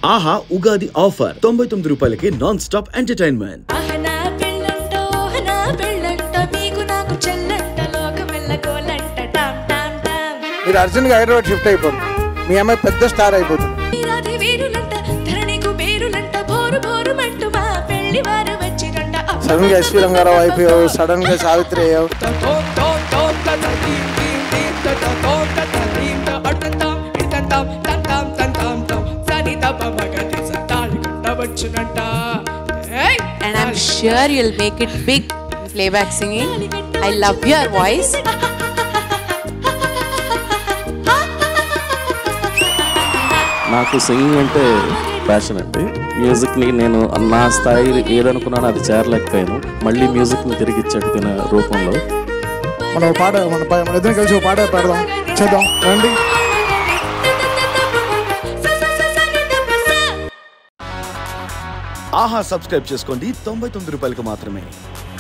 ఆహా ఉగాది ఆఫర్ తొంభై తొమ్మిది రూపాయలకి నాన్ స్టాప్ ఎంటర్టైన్మెంట్ అహనా పెళ్ళంట ఓహనా పెళ్ళంట మీకు నాకు చెల్లంట లోకమెల్ల కోలంట టామ్ టామ్ టామ్ మీరు అర్జెంట్గా హైదరాబాద్ షిఫ్ట్ అయిపోతుంది మీ అమ్మాయి పెద్ద స్టార్ అయిపోతుంది వీరాది వీరులంట ధరణికు పేరులంట భోరు భోరు మంటూ మా పెళ్లి వారు వచ్చిరంట సడన్ గా ఎస్వి రంగారావు అయిపోయావు సడన్ గా సావిత్రి అయ్యావు and I'm sure you'll make it big in playback singing. I love your voice. నాకు సింగింగ్ అంటే ప్యాషన్ అండి మ్యూజిక్ని నేను నా స్థాయి ఏదనుకున్నానో అది చేరలేకపోయాను మళ్ళీ మ్యూజిక్ని తిరిగి ఇచ్చాడు తిన రూపంలో మనం ఒక పాట మన ప- మన ఇద్దరం కలిసి ఒక పాట పాడదాం చేద్దాం రండి ఆహా సబ్స్క్రైబ్ చేసుకోండి తొంభై తొమ్మిది రూపాయలకి మాత్రమే